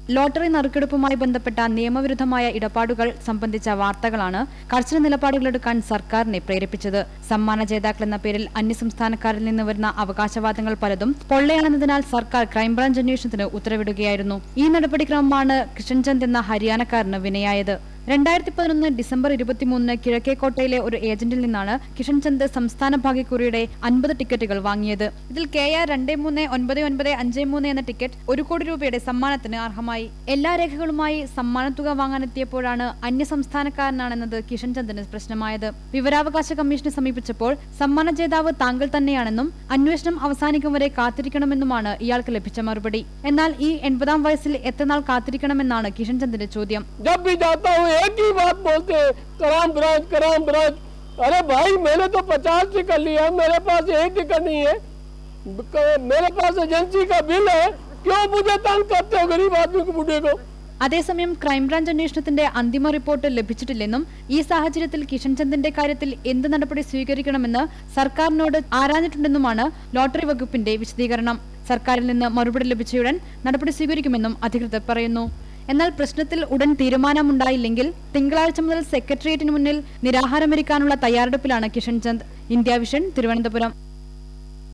lottery നറുക്കെടുപ്പുമായി ബന്ധപ്പെട്ട നിയമവിരുദ്ധമായ ഇടപാടുകൾ സംബന്ധിച്ച വാർത്തകളാണ് കർശന നിലപാടുകളെടുക്കാൻ സർക്കാരിനെ പ്രേരിപ്പിച്ചത് സമ്മാന ജേതാക്കൾ എന്ന പേരിൽ അന്യസംസ്ഥാനക്കാരിൽ നിന്ന് വരുന്ന അവകാശവാദങ്ങൾ പലതും പൊള്ളയാണെന്നതിനാൽ സർക്കാർ ക്രൈംബ്രാഞ്ച് അന്വേഷണത്തിന് ഉത്തരവിടുകയായിരുന്നു ഈ നടപടിക്രമമാണ് കിഷൻചന്ദ് എന്ന ഹരിയാനക്കാരന് വിനയായത് രണ്ടായിരത്തി പതിനൊന്ന് ഡിസംബർ ഇരുപത്തിമൂന്നിന് കിഴക്കേക്കോട്ടയിലെ ഒരു ഏജന്റിൽ നിന്നാണ് കിഷൻചന്ദ് സംസ്ഥാന ഭാഗ്യക്കുറിയുടെ അൻപത് ടിക്കറ്റുകൾ വാങ്ങിയത് ഇതിൽ കെ ആർ രണ്ട് മൂന്ന് ഒൻപത് ഒൻപത് അഞ്ച് മൂന്ന് എന്ന ടിക്കറ്റ് ഒരു കോടി രൂപയുടെ സമ്മാനത്തിന് അർഹമായി എല്ലാ രേഖകളുമായി സമ്മാനത്തുക വാങ്ങാനെത്തിയപ്പോഴാണ് അന്യസംസ്ഥാനക്കാരനാണെന്നത് കിഷൻചന്ദിന് പ്രശ്നമായത് വിവരാവകാശ കമ്മീഷനെ സമീപിച്ചപ്പോൾ സമ്മാന ജേതാവ് താങ്കൾ തന്നെയാണെന്നും അന്വേഷണം അവസാനിക്കും വരെ കാത്തിരിക്കണമെന്നുമാണ് ഇയാൾക്ക് ലഭിച്ച മറുപടി എന്നാൽ ഈ എൺപതാം വയസ്സിൽ എത്ര നാൾ കാത്തിരിക്കണമെന്നാണ് കിഷൻചന്ദിന്റെ ചോദ്യം जब भी जाता हूँ एक ही बात बोलते हैं कराम ब्रांच कराम ब्रांच अरे भाई मैंने तो पचास टिकट लिया मेरे पास एक टिकट नहीं है क- मेरे पास एजेंसी का बिल है क्यों मुझे तंग करते हो गरीब आदमी को बूढ़े को അതേസമയം ക്രൈംബ്രാഞ്ച് അന്വേഷണത്തിന്റെ അന്തിമ റിപ്പോർട്ട് ലഭിച്ചിട്ടില്ലെന്നും ഈ സാഹചര്യത്തിൽ കിഷൻചന്ദിന്റെ കാര്യത്തിൽ എന്ത് നടപടി സ്വീകരിക്കണമെന്ന് സർക്കാരിനോട് ആരാഞ്ഞിട്ടുണ്ടെന്നുമാണ് ലോട്ടറി വകുപ്പിന്റെ വിശദീകരണം സർക്കാരിൽ നിന്ന് മറുപടി ലഭിച്ചയുടൻ നടപടി സ്വീകരിക്കുമെന്നും അധികൃതർ പറയുന്നു എന്നാൽ പ്രശ്നത്തിൽ ഉടൻ തീരുമാനമുണ്ടായില്ലെങ്കിൽ തിങ്കളാഴ്ച മുതൽ സെക്രട്ടേറിയറ്റിന് മുന്നിൽ നിരാഹാരമിരിക്കാനുള്ള തയ്യാറെടുപ്പിലാണ് കിഷൻചന്ദ് ഇന്ത്യ വിഷൻ തിരുവനന്തപുരം